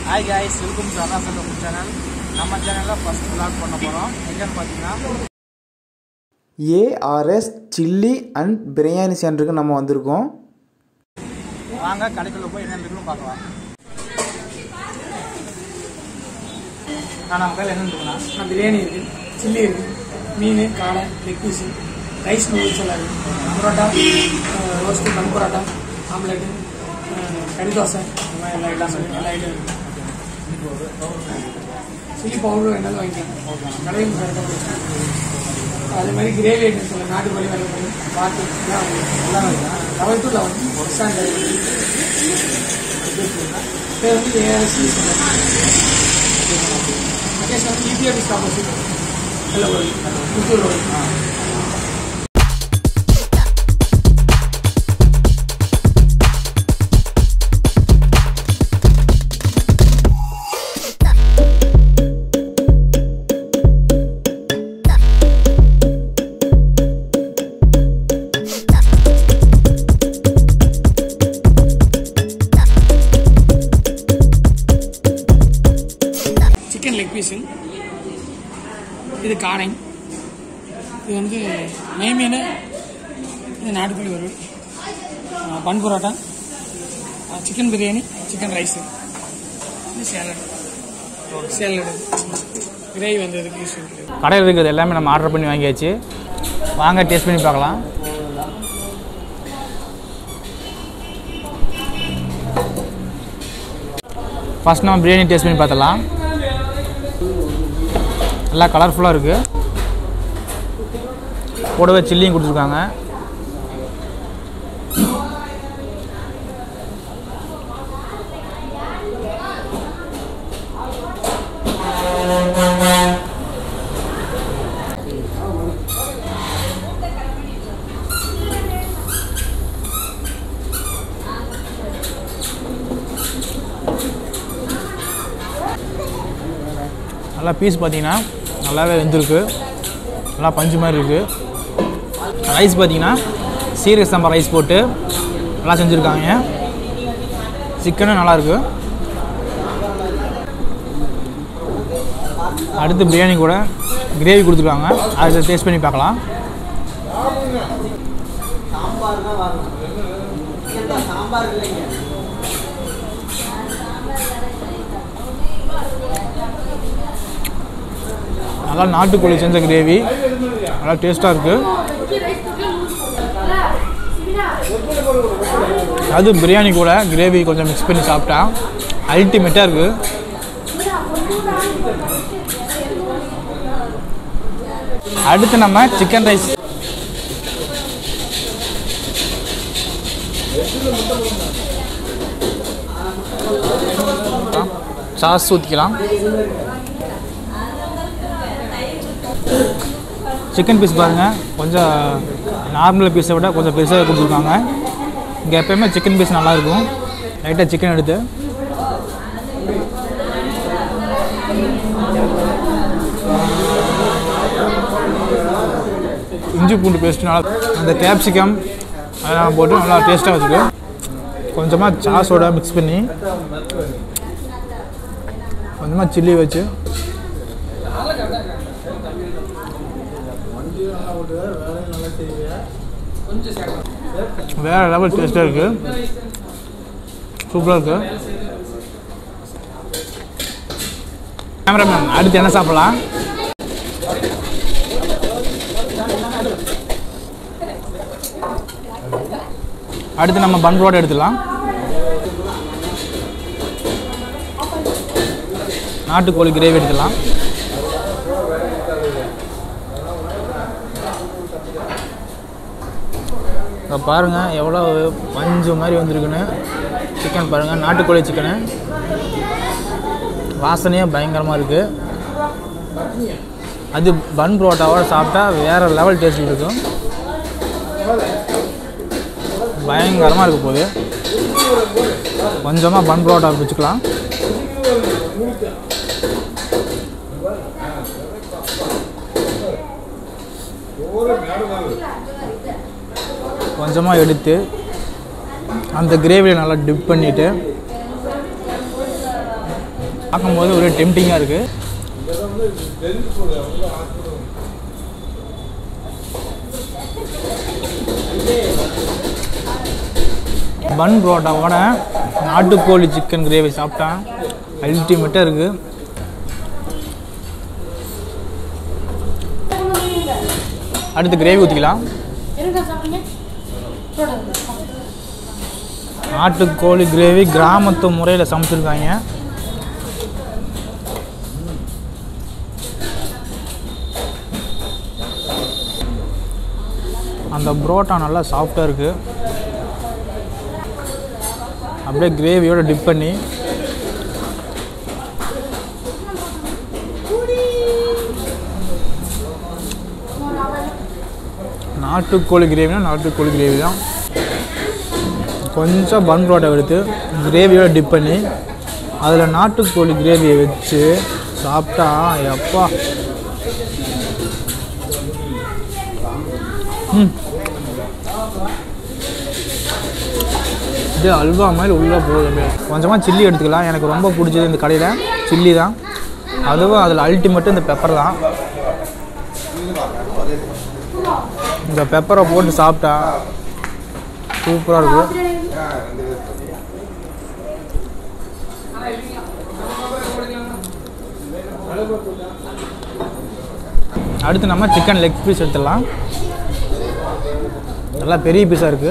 Hi guys welcome to அண்ணா சொல்லும் channel நம்ம சேனலில் ஃபஸ்ட் விளாக் பண்ண போகிறோம் எங்கன்னு பார்த்தீங்கன்னா ஏஆர்எஸ் சில்லி அண்ட் பிரியாணி சென்டருக்கு நம்ம வந்திருக்கோம் வாங்க கடைக்குள்ள போய் என்னென்னு இருக்குன்னு பார்க்கலாம் நான் நம்ம கையில் என்னென்னு இருக்குண்ணா நான் பிரியாணி இருக்கு சில்லி இருக்கு மீன் காடை லெக் பீஸ் ரைஸ் நூடுல்ஸ் எல்லாம் இருக்கு பரோட்டா ரோஸ்ட்டு கம் பரோட்டா ஆம்லெட்டு கறி தோசை இந்த மாதிரி எல்லா ஐட்டம் இருக்கு எல்லா ஐட்டம் இருக்கு சில்லி பவுடர் வேணாலும் வாங்கிக்கலாம் கடையும் கரெக்டாக அதே மாதிரி கிரேவி ஐட்டம் சொல்லுங்கள் நாட்டுக்கோழி வெள்ளை பாட்டு எல்லாம் வாங்கிக்கலாம். எல்லாம் வாங்கிக்கலாம் லெவல் டு லெவல் ஒரு ஸ்டாண்டர்ட் இது வந்து ஏஆர்எஸ் லொகேஷன் வந்து இபிஆர் ஸ்டாப் ஆப்போசிட் இல்லை ஒரு Puthur road chicken leg piece இது காணை இது வந்து நெய் மீன் இது நாட்டுக்கோழி வறுவல் ஆ, பன் பரோட்டா ஆ, சிக்கன் பிரியாணி சிக்கன் ரைஸு இது சேலட் சேலடு கிரேவி வந்து இதுக்கு யூஸ் இருக்குது கடையில் இருக்கிறது எல்லாமே நம்ம ஆர்டர் பண்ணி வாங்கியாச்சு வாங்க டேஸ்ட் பண்ணி பார்க்கலாம் ஃபர்ஸ்ட் நம்ம பிரியாணி டேஸ்ட் பண்ணி பார்த்தலாம் நல்லா கலர்ஃபுல்லாக இருக்குது கூடவே சில்லியும் கொடுத்துருக்காங்க நல்லா பீஸ் பார்த்தீங்கன்னா நல்லாவே வெந்திருக்கு நல்லா பஞ்சு மாதிரி இருக்குது ரைஸ் பார்த்தீங்கன்னா சீரக சம்பா ரைஸ் போட்டு நல்லா செஞ்சுருக்காங்க சிக்கனும் நல்லாயிருக்கு அடுத்து பிரியாணி கூட கிரேவி கொடுத்துருக்காங்க அதை டேஸ்ட் பண்ணி பார்க்கலாம் நல்லா நாட்டுக்கோழி செஞ்ச கிரேவி நல்லா டேஸ்ட்டாக இருக்குது அது பிரியாணி கூட கிரேவி கொஞ்சம் மிக்ஸ் பண்ணி சாப்பிட்டா அல்டிமேட்டாக இருக்குது அடுத்து நம்ம சிக்கன் ரைஸ் சாஸ் ஊற்றிக்கலாம் சிக்கன் பீஸ் பாருங்கள் கொஞ்சம் நார்மல் பீஸை விட கொஞ்சம் பெருசாக கொடுத்துருக்காங்க இங்கே எப்போயுமே சிக்கன் பீஸ் நல்லாயிருக்கும் லைட்டாக சிக்கன் எடுத்து இஞ்சி பூண்டு பேஸ்ட்டு நல்லா அந்த கேப்சிகம் அதெல்லாம் போட்டு நல்லா டேஸ்ட்டாக வச்சுருக்கு கொஞ்சமாக சாஸோட மிக்ஸ் பண்ணி கொஞ்சமாக சில்லி வச்சு வேற லெவல் டேஸ்ட்டாக இருக்கு சூப்பராக இருக்கு கேமராமேன் அடுத்து என்ன சாப்பிடலாம் அடுத்து நம்ம பன் ரோடு எடுத்துடலாம் நாட்டுக்கோழி கிரேவி எடுத்துடலாம் இப்போ பாருங்கள் எவ்வளோ பஞ்சு மாதிரி வந்திருக்குன்னு சிக்கன் பாருங்கள் நாட்டுக்கோழி சிக்கனு வாசனையே பயங்கரமாக இருக்குது அது பன் புரோட்டாவோட சாப்பிட்டா வேறு லெவல் டேஸ்ட் இருக்கும் பயங்கரமாக இருக்க போகுது கொஞ்சமாக பன் புரோட்டா வச்சுக்கலாம் கொஞ்சமாக எடுத்து அந்த கிரேவியை நல்லா டிப் பண்ணிவிட்டு பார்க்கும்போது ஒரே டெம்டிங்காக இருக்குது பன் புரோட்டாவோட நாட்டுக்கோழி சிக்கன் கிரேவி சாப்பிட்டேன் அல்டிமேட்டாக இருக்குது அடுத்து கிரேவி ஊற்றிக்கலாம் நாட்டுக்கோழி கிரேவி கிராமத்து முறையில் சமைச்சிருக்காங்க அந்த புரோட்டா நல்லா சாஃப்டாக இருக்குது அப்படியே கிரேவியோட டிப் பண்ணி நாட்டுக்கோழி கிரேவினா நாட்டுக்கோழி கிரேவி தான் கொஞ்சம் பன் புரோட்டா எடுத்து கிரேவியோட டிப் பண்ணி அதில் நாட்டுக்கோழி கிரேவியை வச்சு சாப்பிட்டா எப்பா ம் இது அல்வா மாதிரி உள்ளே போகுது அப்படியே கொஞ்சமாக சில்லி எடுத்துக்கலாம் எனக்கு ரொம்ப பிடிச்சது இந்த கடையில் சில்லி தான் அதுவும் அதில் அல்டிமேட்டு இந்த பெப்பர் தான் இந்த பெப்பரை போட்டு சாப்பிட்டா சூப்பராக இருக்கும் அடுத்து நம்ம சிக்கன் லெக் பீஸ் எடுத்துடலாம் நல்லா பெரிய பீஸாக இருக்குது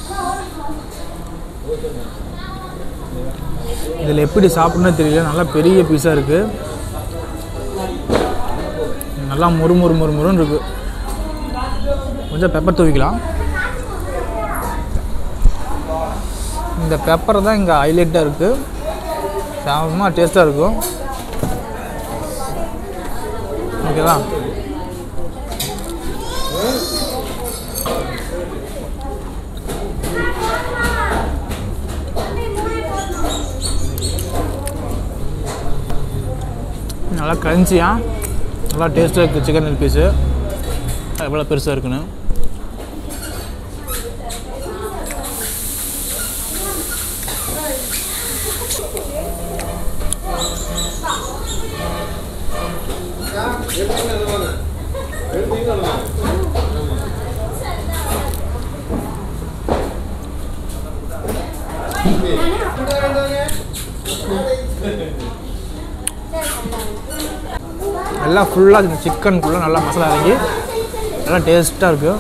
இதில் எப்படி சாப்பிட்ணுன்னு தெரியல நல்லா பெரிய பீஸாக இருக்குது நல்லா முறு முறு முறு முறுன்னு இருக்குது கொஞ்சம் பெப்பர் தூவிக்கலாம் இந்த பெப்பர் தான் இங்கே ஹைலைட்டாக இருக்குது செம்ம டேஸ்ட்டாக இருக்கும் ஓகேவா நல்லா கிரன்ச்சியாக நல்லா டேஸ்ட்டாக இருக்குது சிக்கன் பீஸு எவ்வளோ பெருசாக இருக்குன்னு எல்லாம் ஃபுல்லாக இந்த சிக்கனுக்குள்ளே நல்லா மசாலா இறங்கி நல்லா டேஸ்ட்டாக இருக்குது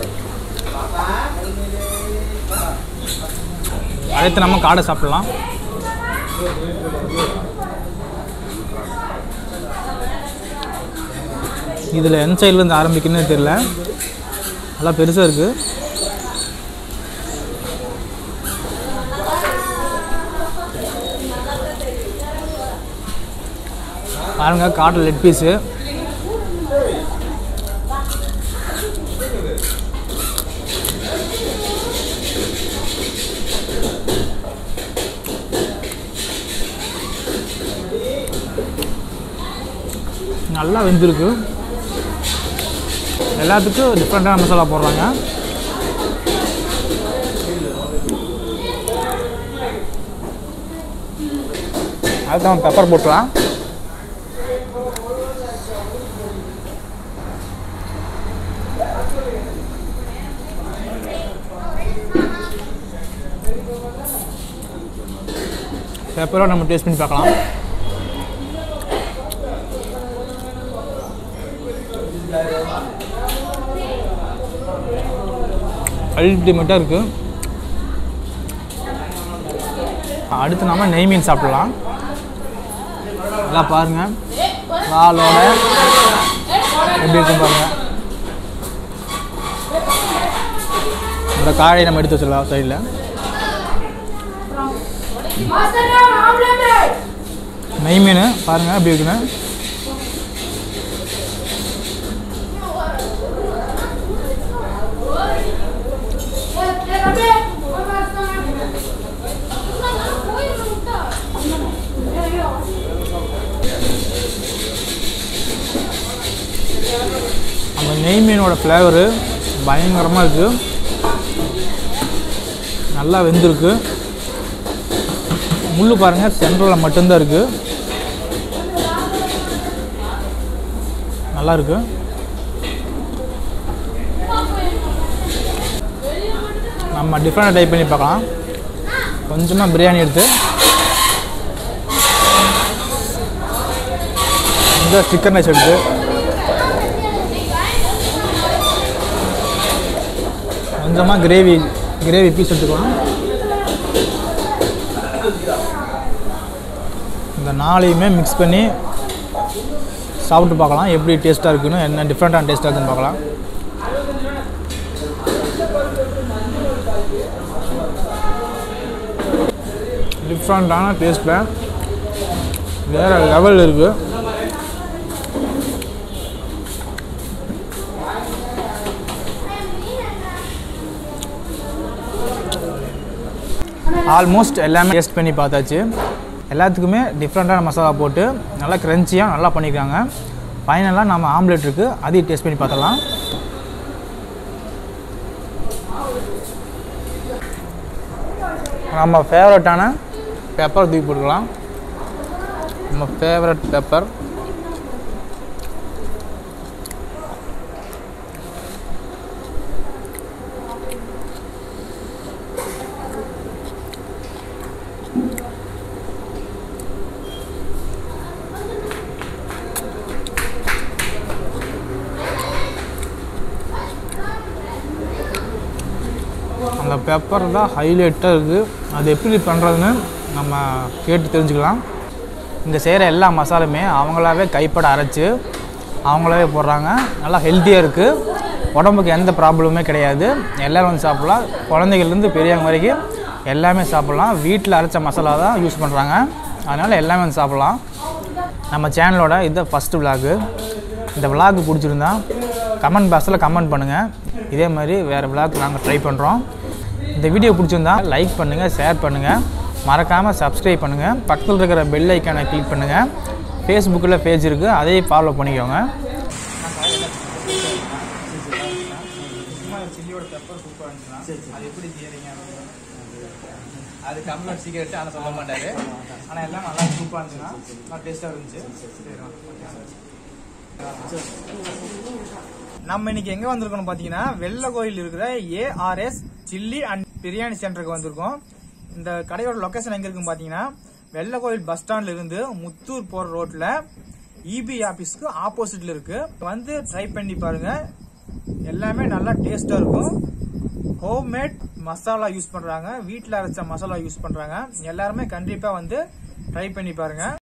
அடுத்து நம்ம காடை சாப்பிட்லாம் இதில் எந்த சைட்லேருந்து ஆரம்பிக்குன்னு தெரியல நல்லா பெருசாக இருக்குது பாருங்க காட்டு லெட் பீஸு நல்லா வெந்திருக்கு எல்லாத்துக்கும் டிஃப்ரெண்ட்டான மசாலா போடுறாங்க அதுதான் பெப்பர் போட்டுலாம் பெப்பரோட நம்ம டேஸ்ட் பண்ணி பார்க்கலாம் அல்டிமேட்டாக இருக்குது அடுத்து நம்ம நெய் மீன் சாப்பிடலாம் நல்லா பாருங்கள் வாலோட எப்படி இருக்கும் பாருங்கள் இந்த காயை நம்ம எடுத்து வச்சிடலாம் சைடில் நெய் மீன் பாருங்கள் எப்படி இருக்குன்னு அந்த நெய் மீனோட ஃப்ளேவரு பயங்கரமாக இருக்குது நல்லா வெந்திருக்கு முள் பாருங்கள் சென்ட்ரலில் மட்டும்தான் இருக்குது நல்லா இருக்கு நம்ம டிஃப்ரெண்டாக டைப் பண்ணி பார்க்கலாம் கொஞ்சமாக பிரியாணி எடுத்து இந்த சிக்கன் ரைஸ் எடுத்து கொஞ்சமாக கிரேவி கிரேவி பீஸ் எடுத்துக்கலாம் இந்த நாளையுமே மிக்ஸ் பண்ணி சாப்பிட்டு பார்க்கலாம் எப்படி டேஸ்ட்டாக இருக்குன்னு என்ன டிஃப்ரெண்ட்டான டேஸ்ட்டாக இருக்குன்னு பார்க்கலாம் டிஃப்ரெண்ட்டான டேஸ்ட்டில் வேறு லெவல் இருக்குது ஆல்மோஸ்ட் எல்லாமே டேஸ்ட் பண்ணி பார்த்தாச்சு எல்லாத்துக்குமே டிஃப்ரெண்ட்டான மசாலா போட்டு நல்லா க்ரன்ச்சியாக நல்லா பண்ணியிருக்காங்க ஃபைனலாக நம்ம ஆம்லெட் இருக்குது அதையும் டேஸ்ட் பண்ணி பார்த்துடலாம் நம்ம ஃபேவரட்டான பெப்பர் தூக்கி போட்டுக்கலாம் நம்ம ஃபேவரட் பெப்பர் அந்த பெப்பர் தான் ஹைலைட்டாக இருக்குது அது எப்படி பண்ணுறதுன்னு நம்ம கேட்டு தெரிஞ்சுக்கலாம் இங்கே செய்கிற எல்லா மசாலுமே அவங்களாவே கைப்பட அரைச்சி அவங்களாவே போடுறாங்க நல்லா ஹெல்த்தியாக இருக்குது உடம்புக்கு எந்த ப்ராப்ளமுமே கிடையாது எல்லோரும் வந்து சாப்பிட்லாம் குழந்தைகள்லேருந்து பெரியவங்க வரைக்கும் எல்லாமே சாப்பிட்லாம் வீட்டில் அரைச்ச மசாலா தான் யூஸ் பண்ணுறாங்க அதனால் எல்லாமே வந்து சாப்பிட்லாம் நம்ம சேனலோட இது ஃபஸ்ட்டு விலாகு இந்த விலாக் பிடிச்சிருந்தா கமெண்ட் பாக்ஸில் கமெண்ட் பண்ணுங்கள் இதே மாதிரி வேறு விலாக் நாங்கள் ட்ரை பண்ணுறோம் இந்த வீடியோ பிடிச்சிருந்தா லைக் பண்ணுங்கள் ஷேர் பண்ணுங்கள் மறக்காமல் சப்ஸ்கிரைப் பண்ணுங்கள் பக்கத்தில் இருக்கிற பெல் ஐக்கானை கிளிக் பண்ணுங்கள் ஃபேஸ்புக்கில் பேஜ் இருக்குது அதையும் ஃபாலோ பண்ணிக்கோங்க சில்லியோட பெப்பர் சூப்பராக இருந்துச்சுன்னா அது எப்படி செய்யறீங்க அது கம்மியோட சீக்கிரட்டு ஆனால் சொல்ல மாட்டாரு ஆனால் எல்லாம் நல்லா சூப்பராக இருந்துச்சுன்னா நல்லா டேஸ்ட்டாக இருந்துச்சு நம்ம இன்னைக்கு எங்க வந்திருக்கோம் பாத்தீங்கன்னா வெள்ள கோயில் இருக்கிற ஏஆர்எஸ் சில்லி அண்ட் பிரியாணி சென்டருக்கு வந்திருக்கோம் இந்த கடையோட லொகேஷன் எங்க இருக்குன்னு பாத்தீங்கன்னா வெள்ள கோயில் பஸ் ஸ்டாண்ட்ல இருந்து முத்தூர் போற ரோட்ல இபி ஆபீஸ்க்கு ஆப்போசிட்ல இருக்கு வந்து ட்ரை பண்ணி பாருங்க எல்லாமே நல்லா டேஸ்டா இருக்கும் ஹோம்மேட் மசாலா யூஸ் பண்றாங்க வீட்ல அரைச்ச மசாலா யூஸ் பண்றாங்க எல்லாருமே கண்டிப்பா வந்து ட்ரை பண்ணி பாருங்க